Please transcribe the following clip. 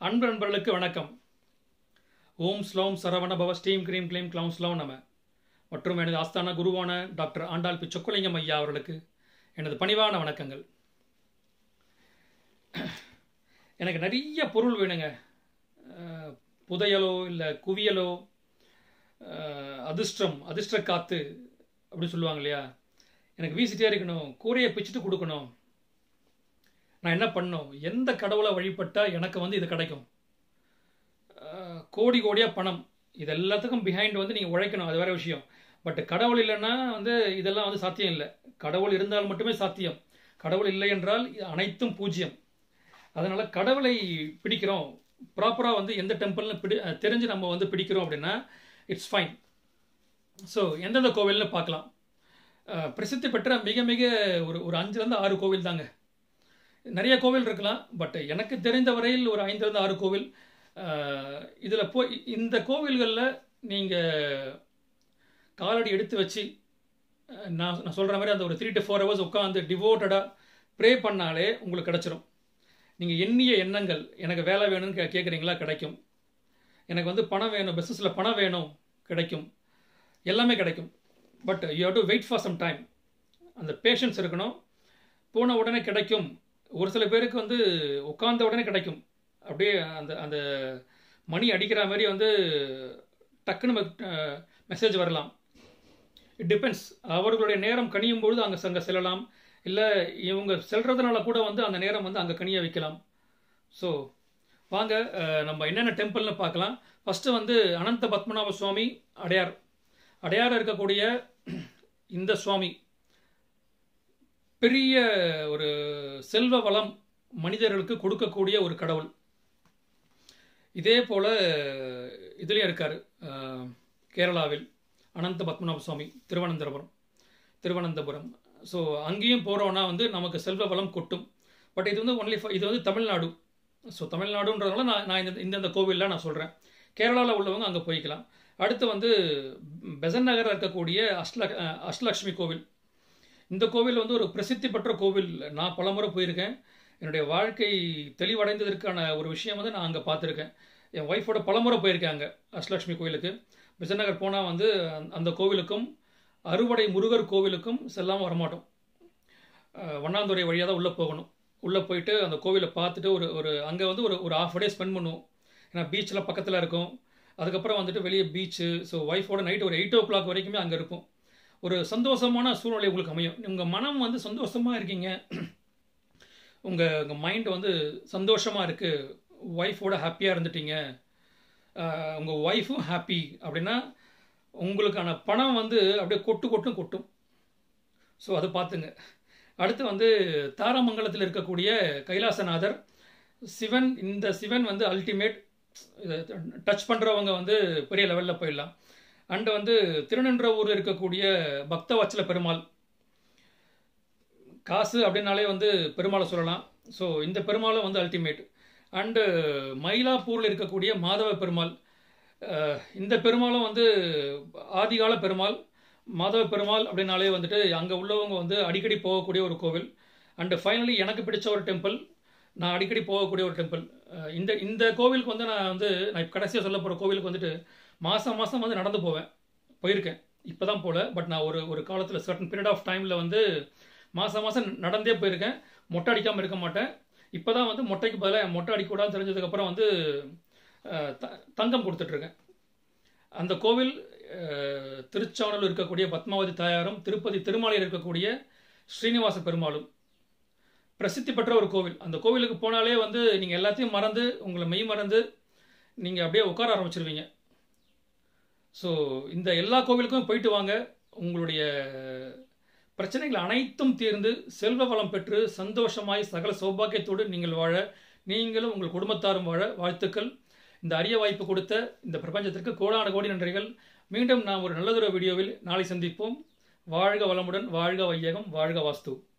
அன்பு நண்பர்களுக்கு வணக்கம் ஓம் ஸ்லோம் சரவண பவ ஸ்டீம் கிரீம் கிளீம் க்ளவுன் ஸ்லோம் நம மற்றும் எனது ஆஸ்தான குருவான டாக்டர் ஆண்டாள் பி சொக்கலிங்கம் ஐயா அவர்களுக்கு எனது பணிவான வணக்கங்கள் எனக்கு நிறைய பொருள் வேணுங்க அஹ், புதையலோ இல்லை குவியலோ அஹ், அதிர்ஷ்டம் அதிர்ஷ்ட காத்து அப்படின்னு சொல்லுவாங்க இல்லையா எனக்கு வீசிட்டே இருக்கணும் கூரையை பிச்சுட்டு கொடுக்கணும் நான் என்ன பண்ணணும் எந்த கடவுளை வழிபட்டால் எனக்கு வந்து இது கிடைக்கும் அஹ், கோடி கோடியாக பணம் இது எல்லாத்துக்கும் பிஹைண்ட் வந்து நீங்கள் உழைக்கணும் அது வேற விஷயம் பட் கடவுள் இல்லைன்னா வந்து இதெல்லாம் வந்து சாத்தியம் இல்லை கடவுள் இருந்தால் மட்டுமே சாத்தியம் கடவுள் இல்லை என்றால் இது அனைத்தும் பூஜ்யம் அதனால் கடவுளை பிடிக்கிறோம் ப்ராப்பராக வந்து எந்த டெம்பிள்னு பிடி அஹ், தெரிஞ்சு நம்ம வந்து பிடிக்கிறோம் அப்படின்னா இட்ஸ் ஃபைன் ஸோ எந்தெந்த கோவில்னு பார்க்கலாம் அஹ், பிரசித்தி பெற்ற மிக மிக ஒரு ஒரு அஞ்சுலேருந்து ஆறு கோவில் தாங்க நிறைய கோவில் இருக்கலாம் பட் எனக்கு தெரிந்த வரையில் ஒரு ஐந்துலேருந்து ஆறு கோவில் இதில் போய் இந்த கோவில்களில் நீங்கள் காலடி எடுத்து வச்சு அஹ், நான் நான் சொல்கிற மாதிரி அந்த ஒரு த்ரீ டு ஃபோர் ஹவர்ஸ் உட்காந்து டிவோட்டடாக ப்ரே பண்ணாலே உங்களுக்கு கிடச்சிரும் நீங்கள் எண்ணிய எண்ணங்கள் எனக்கு வேலை வேணும்னு கே கேட்குறீங்களா கிடைக்கும் எனக்கு வந்து பணம் வேணும் பிஸ்னஸில் பணம் வேணும் கிடைக்கும் எல்லாமே கிடைக்கும் but you have to wait for some time அந்த பேஷன்ஸ் இருக்கணும் போன உடனே கிடைக்கும் ஒரு சில பேருக்கு வந்து உட்கார்ந்த உடனே கிடைக்கும் அப்படியே அந்த அந்த மணி அடிக்கிற மாதிரி வந்து டக்குன்னு மெசேஜ் வரலாம் இட் டிபெண்ட்ஸ் அவர்களுடைய நேரம் கனியும் பொழுது அங்கே அங்கே செல்லலாம் இல்லை இவங்க செல்றதுனால கூட வந்து அந்த நேரம் வந்து அங்கே கனிய வைக்கலாம் ஸோ வாங்க அஹ், நம்ம என்னென்ன டெம்பிள்னு பார்க்கலாம் ஃபஸ்ட்டு வந்து அனந்த பத்மநாப சுவாமி அடையார் அடையார் இருக்கக்கூடிய இந்த சுவாமி பெரிய ஒரு செல்வ வளம் மனிதர்களுக்கு கொடுக்கக்கூடிய ஒரு கடவுள் இதே போல இதுலேயும் இருக்கார் அஹ், கேரளாவில் அனந்த பத்மநாப சுவாமி திருவனந்தபுரம் திருவனந்தபுரம் ஸோ அங்கேயும் போகிறோன்னா வந்து நமக்கு செல்வ வளம் கொட்டும் பட் இது வந்து ஒன்லி இது வந்து தமிழ்நாடு ஸோ தமிழ்நாடுன்றதுனால நான் நான் இந்த இந்தந்த கோவில்லாம் நான் சொல்கிறேன் கேரளாவில் உள்ளவங்க அங்கே போய்க்கலாம் அடுத்து வந்து பெசன் நகரில் இருக்கக்கூடிய அஷ்ல அஹ், அஷ்டலக்ஷ்மி கோவில் இந்த கோவில் வந்து ஒரு பிரசித்தி பெற்ற கோவில் நான் பலமுறை போயிருக்கேன் என்னுடைய வாழ்க்கை தெளிவடைந்ததற்கான ஒரு விஷயம் வந்து நான் அங்கே பார்த்துருக்கேன் என் ஒய்ஃபோட பலமுறை போயிருக்கேன் அங்கே அஷ்டலக்ஷ்மி கோவிலுக்கு விசநகர் போனால் வந்து அந்த- அந்த கோவிலுக்கும் அறுவடை முருகர் கோவிலுக்கும் செல்லாமல் வரமாட்டோம் அஹ், வண்ணாந்துறை வழியாக தான் உள்ளே போகணும் உள்ளே போயிட்டு அந்த கோவிலை பார்த்துட்டு ஒரு ஒரு அங்கே வந்து ஒரு ஒரு ஆஃப் டே ஸ்பெண்ட் பண்ணுவோம் ஏன்னா பீச்சில் பக்கத்தில் இருக்கும் அதுக்கப்புறம் வந்துட்டு வெளியே பீச்சு ஸோ ஒய்ஃபோட நைட் ஒரு எயிட் ஓ கிளாக் வரைக்குமே அங்கே இருக்கும் ஒரு சந்தோஷமான சூழ்நிலை உங்களுக்கு அமையும் உங்கள் மனம் வந்து சந்தோஷமாக இருக்கீங்க உங்கள் உங்கள் மைண்ட் வந்து சந்தோஷமாக இருக்குது ஒய்ஃபோட ஹாப்பியாக இருந்துட்டீங்க உங்கள் ஒய்ஃபும் ஹாப்பி அப்படின்னா உங்களுக்கான பணம் வந்து அப்படியே கொட்டு கொட்டும் கொட்டும் ஸோ அதை பார்த்துங்க அடுத்து வந்து தாராமங்கலத்தில் இருக்கக்கூடிய கைலாசநாதர் சிவன் இந்த சிவன் வந்து அல்டிமேட் டச் பண்ணுறவங்க வந்து பெரிய லெவலில் போயிடலாம் அண்டு வந்து திருநின்றவூர் இருக்கக்கூடிய பக்தவச்சல பெருமாள் காசு அப்படின்னாலே வந்து பெருமாளை சொல்லலாம் ஸோ இந்த பெருமாளும் வந்து அல்டிமேட் அண்டு மயிலாப்பூரில் இருக்கக்கூடிய மாதவ பெருமாள் அஹ், இந்த பெருமாளும் வந்து ஆதிகால பெருமாள் மாதவ பெருமாள் அப்படின்னாலே வந்துட்டு அங்கே உள்ளவங்க வந்து அடிக்கடி போகக்கூடிய ஒரு கோவில் அண்டு ஃபைனலி எனக்கு பிடிச்ச ஒரு டெம்பிள் நான் அடிக்கடி போகக்கூடிய ஒரு டெம்பிள் இந்த இந்த கோவிலுக்கு வந்து நான் வந்து நான் கடைசியாக சொல்ல போகிற கோவிலுக்கு வந்துட்டு மாதம் மாதம் வந்து நடந்து போவேன் போயிருக்கேன் இப்போ தான் போகல பட் நான் ஒரு ஒரு காலத்தில் சர்டன் பீரியட் ஆஃப் டைமில் வந்து மாதம் மாதம் நடந்தே போயிருக்கேன் மொட்டை அடிக்காமல் இருக்க மாட்டேன் இப்போ தான் வந்து மொட்டைக்கு பதிலாக மொட்டை அடிக்கக்கூடாதுன்னு தெரிஞ்சதுக்கப்புறம் வந்து அஹ், த- தங்கம் கொடுத்துட்ருக்கேன் அந்த கோவில் அஹ், திருச்சானூர் இருக்கக்கூடிய பத்மாவதி தாயாரும் திருப்பதி திருமாலையில் இருக்கக்கூடிய ஸ்ரீனிவாச பெருமாளும் பிரசித்தி பெற்ற ஒரு கோவில் அந்த கோவிலுக்கு போனாலே வந்து நீங்கள் எல்லாத்தையும் மறந்து உங்களை மெய் மறந்து நீங்கள் அப்படியே உட்கார ஆரம்பிச்சிருவீங்க ஸோ இந்த எல்லா கோவிலுக்கும் போயிட்டு வாங்க உங்களுடைய பிரச்சனைகள் அனைத்தும் தீர்ந்து செல்வ வளம் பெற்று சந்தோஷமாய் சகல சௌபாக்கியத்தோடு நீங்கள் வாழ நீங்களும் உங்கள் குடும்பத்தாரும் வாழ வாழ்த்துக்கள் இந்த அரிய வாய்ப்பு கொடுத்த இந்த பிரபஞ்சத்திற்கு கோடான கோடி நன்றிகள் மீண்டும் நாம் ஒரு நல்லதொரு வீடியோவில் நாளை சந்திப்போம் வாழ்க வளமுடன் வாழ்க வையகம் வாழ்க வாஸ்து